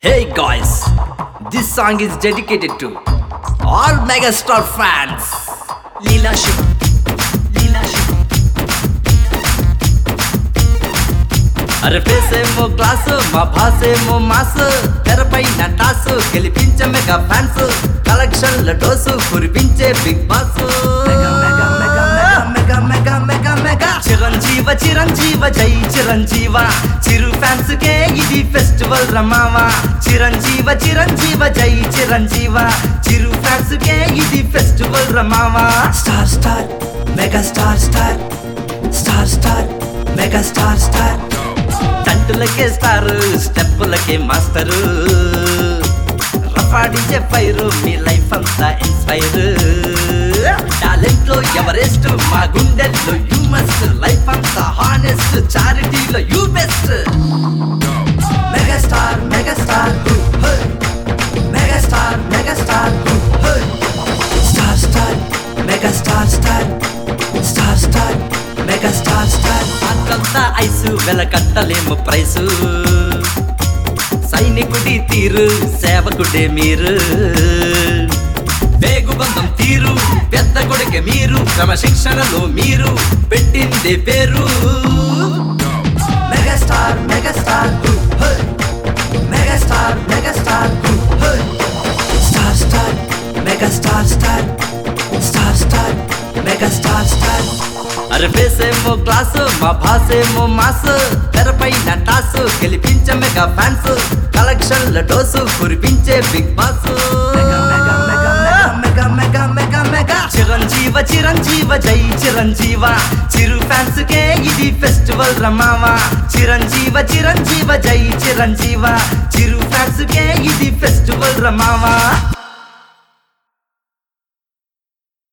Hey guys, this song is dedicated to all megastar fans. లీలా శివ లీలా శివ అరే ఫేసేమో class మా భాసేమో మాస్ తెరపైన టాస్ గెలిపించే మెగా ఫ్యాన్స్ కలెక్షన్ల డోసు కురిపించే big boss mega mega mega mega mega mega mega Chiranjeeva Chiranjeeva జై చిరంజీవ చిరు ఫ్యాన్స్ కే ఇది ఫెస్టివల్ రమావా చిరంజీవ చిరంజీవ జై చిరంజీవ చిరు ఫ్యాన్స్ కే ఇది ఫెస్టివల్ రమావా star star mega star star star star mega star star తంటులకే స్టార్ స్టెప్పులకే మాస్టరు రఫాడి చెప్పారు మీ లైఫ్ అంతా ఇన్స్పైర్ టాలెంట్ లో ఎవరెస్ట్ మా గుండెల్లో యూ మస్ట్ లైఫ్ అంతా హానెస్ట్ చారిటీలో you best megastar megastar megastar megastar star star megastar star star star megastar star అంతంతా ఐసు వెలకట్టలేము ప్రైసు సైనికుడి తీరు సేవకుడే మీరు వేగుబంధం తీరు పెద్ద కొడుకే మీరు క్రమశిక్షణలో మీరు పెట్టింది పేరు megastar megastar megastar megastar star star megastar star star star megastar star అరే ఫేసేమో క్లాస్ మా భాసేమో మాస్ తెరపైన టాస్ గెలిపించే మెగా ఫ్యాన్స్ కలెక్షన్ల డోసు కురిపించే big boss mega mega mega mega mega mega Chiranjeeva Chiranjeeva జై చిరంజీవ చిరు ఫ్యాన్స్ కే ఇది ఫెస్టివల్ రమావా చిరంజీవ చిరంజీవ జై చిరంజీవ చిరు ఫ్యాన్స్ కే ఇది ఫెస్టివల్ రమావా